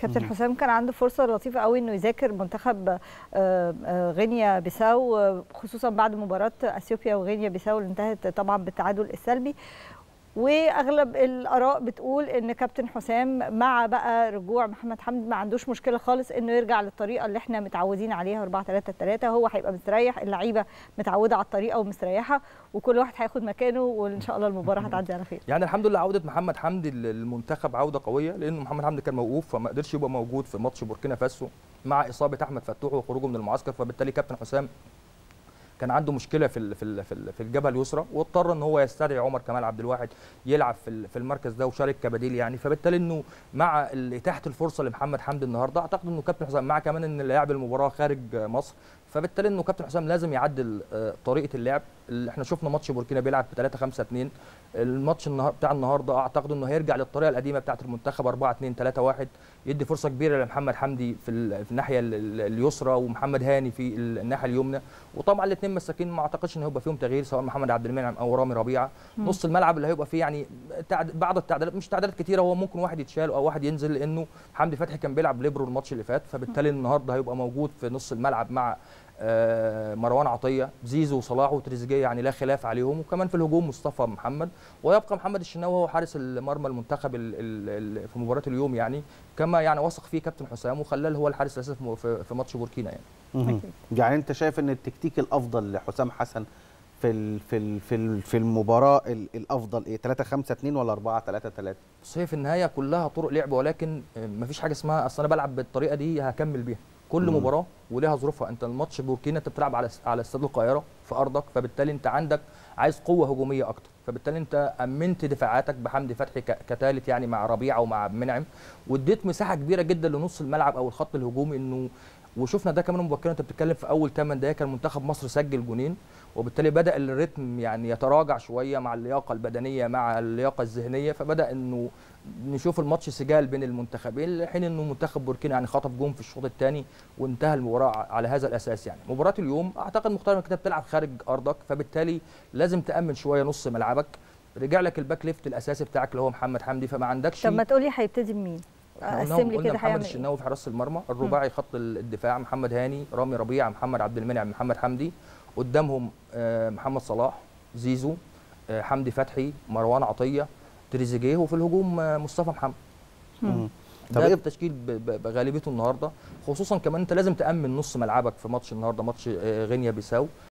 كابتن حسام كان عنده فرصه لطيفه قوي انه يذاكر منتخب غينيا بيساو خصوصا بعد مباراه اثيوبيا وغينيا بيساو اللي انتهت طبعا بالتعادل السلبي واغلب الاراء بتقول ان كابتن حسام مع بقى رجوع محمد حمدي ما عندوش مشكله خالص انه يرجع للطريقه اللي احنا متعودين عليها 4 3 3 هو هيبقى مستريح اللعيبه متعوده على الطريقه ومستريحه وكل واحد هياخد مكانه وان شاء الله المباراه هتعدي على خير يعني الحمد لله عوده محمد حمدي للمنتخب عوده قويه لانه محمد حمدي كان موقوف فما قدرش يبقى موجود في ماتش بوركينا فاسو مع اصابه احمد فتوح وخروجه من المعسكر فبالتالي كابتن حسام كان عنده مشكله في في في الجبهه اليسرى واضطر ان هو يستدعي عمر كمال عبد الواحد يلعب في في المركز ده وشارك كبديل يعني فبالتالي انه مع اتاحه الفرصه لمحمد حمدي النهارده اعتقد انه كابتن حسام مع كمان ان لاعب المباراه خارج مصر فبالتالي انه كابتن حسام لازم يعدل طريقه اللعب اللي احنا شفنا ماتش بوركينا بيلعب ب 3 5 2 الماتش النهار بتاع النهارده اعتقد انه هيرجع للطريقه القديمه بتاعه المنتخب 4 2 3 1 يدي فرصه كبيره لمحمد حمدي في, في الناحيه اليسرى ومحمد هاني في الناحيه اليمنى وطبعا الاثنين مساكين ما اعتقدش ان هيبقى فيهم تغيير سواء محمد عبد المنعم او رامي ربيعه م. نص الملعب اللي هيبقى فيه يعني بعض التعديلات مش تعديلات كتيره هو ممكن واحد يتشال او واحد ينزل لانه حمدي فتحي كان بيلعب ليبرو الماتش اللي فات فبالتالي النهارده هيبقى موجود في نص الملعب مع مروان عطيه زيزو وصلاح وتريزيجيه يعني لا خلاف عليهم وكمان في الهجوم مصطفى محمد ويبقى محمد الشناوي هو حارس المرمى المنتخب في مباراه اليوم يعني كما يعني وثق فيه كابتن حسام وخلاه هو الحارس الاساسي في ماتش بوركينا يعني يعني انت شايف ان التكتيك الافضل لحسام حسن في ال في ال في ال في المباراه الافضل ايه 3 5 2 ولا 4 3 3 بص هي في النهايه كلها طرق لعب ولكن ما فيش حاجه اسمها اصل انا بلعب بالطريقه دي هكمل بيها كل مم. مباراه وليها ظروفها انت الماتش بوركينا انت بتلعب على على استاد القاهره في ارضك فبالتالي انت عندك عايز قوه هجوميه اكتر فبالتالي انت امنت دفاعاتك بحمدي فتحي كثالث يعني مع ربيعه ومع منعم واديت مساحه كبيره جدا لنص الملعب او الخط الهجومي انه وشفنا ده كمان مبكرا انت بتتكلم في اول 8 دقائق كان منتخب مصر سجل جونين وبالتالي بدا الريتم يعني يتراجع شويه مع اللياقه البدنيه مع اللياقه الذهنيه فبدا انه نشوف الماتش سجال بين المنتخبين لحين انه منتخب بوركينا يعني خطف جون في الشوط الثاني وانتهى المباراه على هذا الاساس يعني مباراه اليوم اعتقد مختار انك بتلعب خارج ارضك فبالتالي لازم تامن شويه نص ملعبك رجع لك الباك ليفت الاساسي بتاعك اللي هو محمد حمدي فما عندكش طب ما تقولي هيبتدي بمين؟ قسم لي كده محمد الشناوي في حراسه المرمى الرباعي خط الدفاع محمد هاني رامي ربيعه محمد عبد المنعم محمد حمدي قدامهم محمد صلاح زيزو حمدي فتحي مروان عطيه تريزيجيه وفي الهجوم مصطفى محمد ده إيه التشكيل بغالبيته النهارده خصوصا كمان انت لازم تامن نص ملعبك في ماتش النهارده ماتش غينيا بيساو